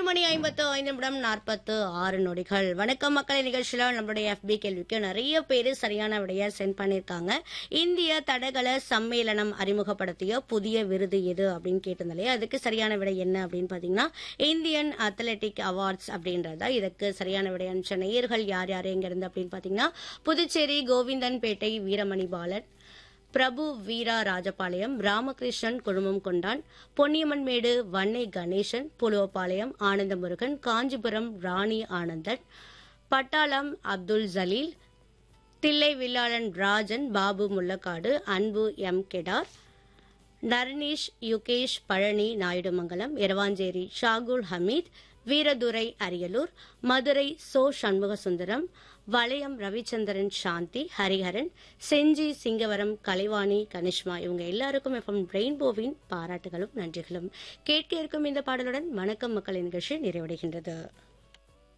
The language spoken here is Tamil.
மணி ஐம்பத்து ஐந்து நிமிடம் நாற்பத்து ஆறு நொடிகள் வணக்கம் மக்களை நிகழ்ச்சியில நம்மளுடைய எஃபி கேள்விக்கு நிறைய பேர் சரியான விடைய சென்ட் பண்ணிருக்காங்க இந்திய தடகள சம்மேளனம் அறிமுகப்படுத்திய புதிய விருது எது அப்படின்னு கேட்டிருந்தாலே அதுக்கு சரியான விடை என்ன அப்படின்னு பாத்தீங்கன்னா இந்தியன் அத்லெட்டிக் அவார்ட்ஸ் அப்படின்றதா இதுக்கு சரியான விடை அனுப்பிச்ச நேயர்கள் யார் யார் எங்க இருந்து அப்படின்னு பாத்தீங்கன்னா புதுச்சேரி கோவிந்தன்பேட்டை வீரமணி பாலன் பிரபு வீரா ராஜபாளையம் ராமகிருஷ்ணன் குழுமம் கொண்டான் பொன்னியம்மன்மேடு வன்னை கணேசன் புலுவப்பாளையம் ஆனந்தமுருகன் காஞ்சிபுரம் ராணி ஆனந்தன் பட்டாளம் அப்துல் ஜலீல் தில்லை வில்லாளன் ராஜன் பாபு முள்ளக்காடு அன்பு எம் கெடார் நர்னீஷ் யுகேஷ் பழனி நாயுடுமங்கலம் எரவாஞ்சேரி ஷாகுல் ஹமீத் வீரதுரை அரியலூர் மதுரை சோ சண்முகசுந்தரம் வளையம் ரவிச்சந்திரன் சாந்தி ஹரிஹரன் செஞ்சி சிங்கவரம் கலைவாணி கனிஷ்மா இவங்க எல்லாருக்கும் எஃப்எம் ரெயின்போவின் பாராட்டுகளும் நன்றிகளும் கேட்க இருக்கும் இந்த பாடலுடன் வணக்கம் மக்களின் நிகழ்ச்சி நிறைவடைகின்றது